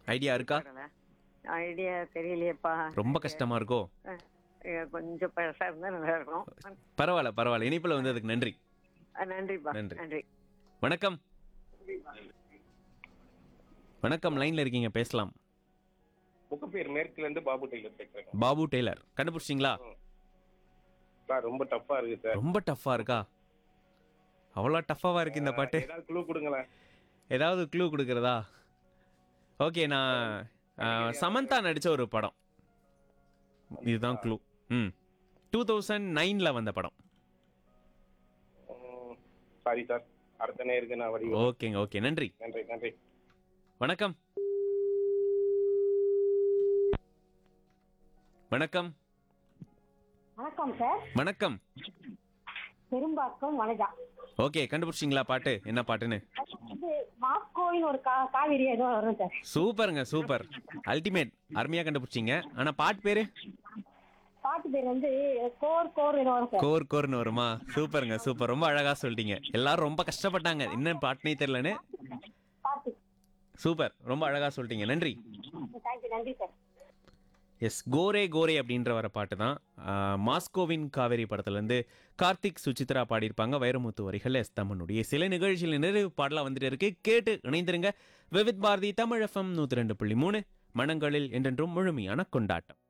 Idea இருக்கா idea தெரியலையேப்பா ரொம்ப கஷ்டமா இருக்கோ அஹ், அஹ், கொஞ்சம் பெருசா இருந்தா நல்லா இருக்கும் பரவாயில்ல பரவாயில்ல இனிப்புல வந்ததுக்கு நன்றி அஹ், நன்றிப்பா நன்றி. நன்றி வணக்கம் வணக்கம் லைன்ல இருக்கீங்க பேசலாம் முகப்பேர் மேற்குல இருந்து பாபு டெய்லர் பேசுறேன் பாபு டெய்லர் கண்டுபிடிச்சிங்களா சார் ரொம்ப டஃப்பா இருக்கு சார் ரொம்ப டஃப்பா இருக்கா அவ்வளோ டஃப்பாவா இருக்கு இந்த பாட்டு ஏதாவது க்ளூ கொடுங்களேன் ஏதாவது க்ளூ கொடுக்குறதா ஓகே நான் ஆ, சமந்தா நடிச்ச ஒரு படம் இதுதான் க்ளூ ம் டூ தௌசண்ட் நைனில் வந்த படம் சாரி சார் அடுத்த நேருக்கு நான் வடி ஓகேங்க ஓகே நன்றி நன்றி நன்றி வணக்கம் வணக்கம் வணக்கம் சார் வணக்கம் பெரும்பாக்கம் வனஜா ஓகே கண்டுபிடிச்சிங்களா பாட்டு என்ன பாட்டுன்னு இது மாஸ்கோவின் ஒரு கா காவிரி ஏதோ வரும் சார் சூப்பருங்க சூப்பர் அல்டிமேட் அருமையாக கண்டுபிடிச்சிங்க ஆனால் பாட்டு பேரு பாட்டு பேர் வந்து கோர் கோர் ஏதோ வரும் சார் கோர் கோர்னு வருமா சூப்பருங்க சூப்பர் ரொம்ப அழகா சொல்லிட்டீங்க எல்லாரும் ரொம்ப கஷ்டப்பட்டாங்க என்ன பாட்டுனே தெரியலன்னு பாட்டு சூப்பர் ரொம்ப அழகா சொல்லிட்டீங்க நன்றி தேங்க்யூ நன்றி சார் எஸ் கோரே கோரே அப்படின்ற வர பாட்டு தான் ஆஹ், மாஸ்கோவின் காவேரி படத்துலேருந்து கார்த்திக் சுசித்ரா பாடியிருப்பாங்க வைரமுத்து வரிகள் எஸ் தம்மனுடைய சில நிகழ்ச்சியில் நிறைவு பாடலாக வந்துட்டு இருக்கு கேட்டு இணைந்திருங்க விவித் பாரதி தமிழ் எஃப்எம் நூற்றி ரெண்டு புள்ளி மூணு மனங்களில் என்றென்றும் முழுமையான கொண்டாட்டம்